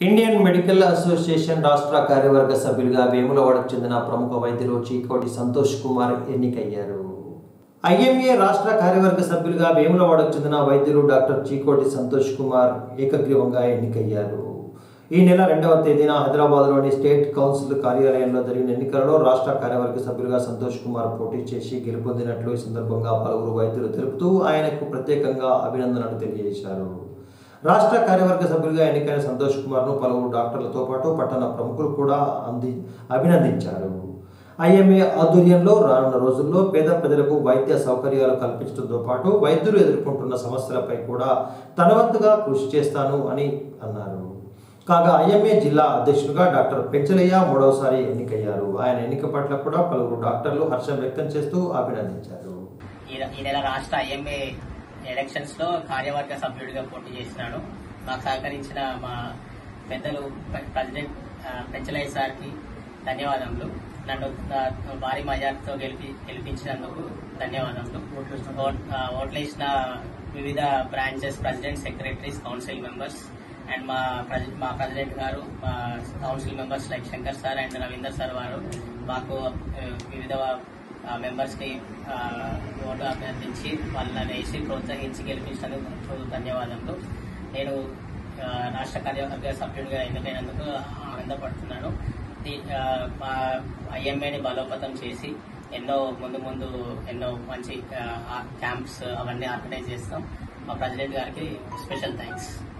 Indian medical association రాష్ట్ర కార్యవర్గ సభ్యులుగా వేములవాడకు చెందిన ప్రముఖ వైద్యులు చీకోటి సంతోష్ కుమార్ ఎన్నికయ్యారు ఐఎంఏ రాష్ట్ర కార్యవర్గ సభ్యులుగా వేములవాడకు చెందిన వైద్యులు డాక్టర్ చీకోటి సంతోష్ కుమార్ ఏకగ్రీవంగా ఎన్నికయ్యారు ఈ నెల రెండవ తేదీన హైదరాబాద్లోని స్టేట్ కౌన్సిల్ కార్యాలయంలో జరిగిన ఎన్నికలలో రాష్ట్ర కార్యవర్గ సభ్యులుగా సంతోష్ కుమార్ పోటీ చేసి గెలుపొందినట్లు ఈ సందర్భంగా పలువురు వైద్యులు తెలుపుతూ ఆయనకు ప్రత్యేకంగా అభినందనలు తెలియజేశారు రాష్ట్ర కార్యవర్గ సభ్యులుగా ఎన్నికైన సంతోష్ కుమార్ను పలువురు డాక్టర్లతో పాటు పట్టణ ప్రముఖులు కూడా అంది అభినందించారు ఐఎంఏ ఆధ్వర్యంలో రానున్న రోజుల్లో పేద ప్రజలకు వైద్య సౌకర్యాలు కల్పించడంతో పాటు వైద్యులు ఎదుర్కొంటున్న సమస్యలపై కూడా తన వంతుగా కృషి చేస్తాను అని అన్నారు కాగా ఐఎంఏ జిల్లా అధ్యక్షుడిగా డాక్టర్ పెంచలయ్య మూడవసారి ఎన్నికయ్యారు ఆయన ఎన్నిక పట్ల కూడా పలువురు డాక్టర్లు హర్షం వ్యక్తం చేస్తూ అభినందించారు ఈ ఈ నెల రాష్ట్ర ఐఎంఏ ఎలక్షన్స్ లో కార్యవర్గ సభ్యుడిగా పోటీ చేసినాను నాకు సహకరించిన మా పెద్దలు ప్ర- ప్రెసిడెంట్ ఆ, పెంచలయ్య సార్కి ధన్యవాదములు నన్ను ఆ, భారీ మెజార్టీతో గెలిపి గెలిపించినందుకు ధన్యవాదములు ఓట్- ఆ, ఓట్లేసిన వివిధ branches president secretaries council members and మా ప్రెసి- మా ప్రెసిడెంట్ గారు మా council members like Shankar sir and Ravinder sir వారు మాకు ఆ, వివిధ మెంబర్స్ కి ఆ, ఓటు అభ్యర్థించి వాళ్ళని వేసి ప్రోత్సహించి గెలిపించినందుకు ధన్యవాదములు నేను ఆ, రాష్ట్ర కార్యవర్గ సభ్యుడిగా ఎన్నికైనందుకు ఆనందపడుతున్నాను దీ- ఆ, మా ఐఎంఏని బలోపేతం చేసి ఎన్నో ముందు ముందు ఎన్నో మంచి క్యాంప్స్ అవన్నీ ఆర్గనైజ్ చేస్తాం మా ప్రెసిడెంట్ గారికి స్పెషల్ థ్యాంక్స్